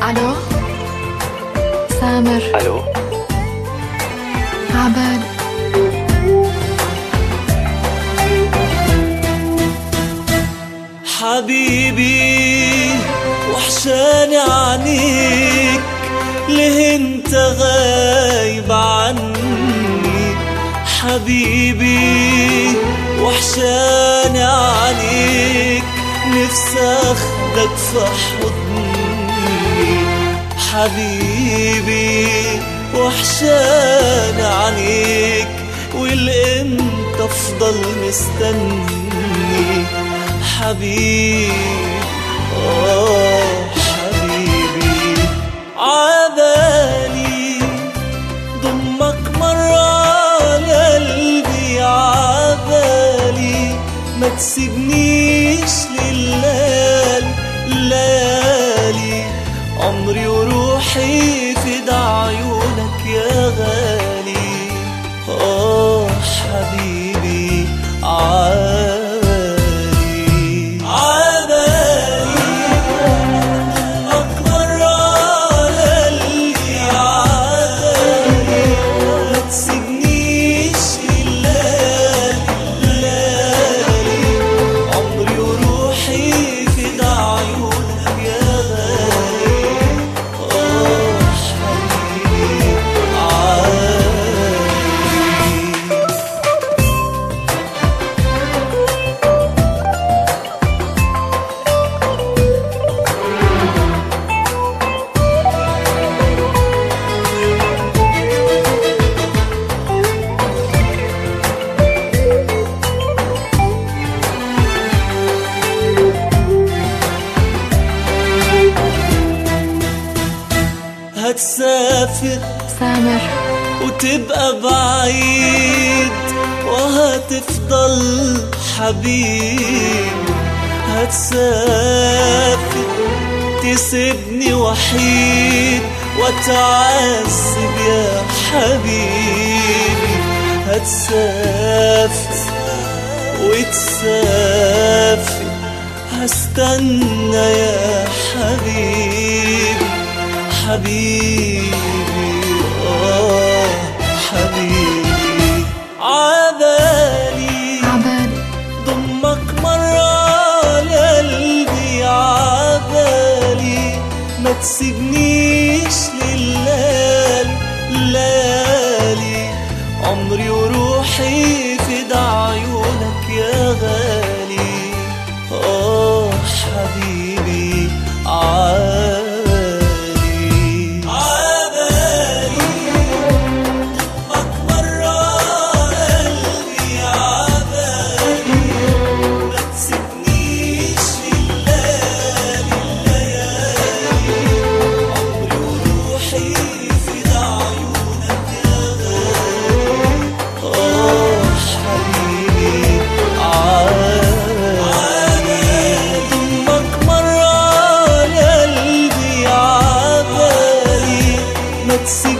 الو سامر الو عباد حبيبي وحشاني عنيك ليه انت غايب عني حبيبي وحشاني عنيك نفسي اخدك في حضني حبيبي وحشاني عنيك والامتى افضل مستني حبيبي آه حبيبي عبالي ضمك مرة لقلبي عبالي ما تسيبنيش لليالي الليالي عمري وروحي في عيونك يا غالي آه حبيبي عالي عبالي أكبر قلبي عالي ما تسيبنيش الليالي الليالي عمري وروحي في عيونك يا غالي آه حبيبي عالي هتسافر سامر وتبقى بعيد وهتفضل حبيب هتسافر تسيبني وحيد وتعذب يا حبيبي هتسافر وتسافر هستنى يا حبيبي حبيبي آه حبيبي عبالي عباد ضمك مرة لقلبي عبالي ما تسيبنيش لليالي الليالي عمري وروحي في عيونك يا غالي آه حبيبي عالي عبالي أكبر قلبي عبالي ما تسيبنيش الليالي الليالي عمري وروحي في عيونك يا غالي آه حبيبي عالي ضمك مرة لقلبي عبالي ما تسيبنيش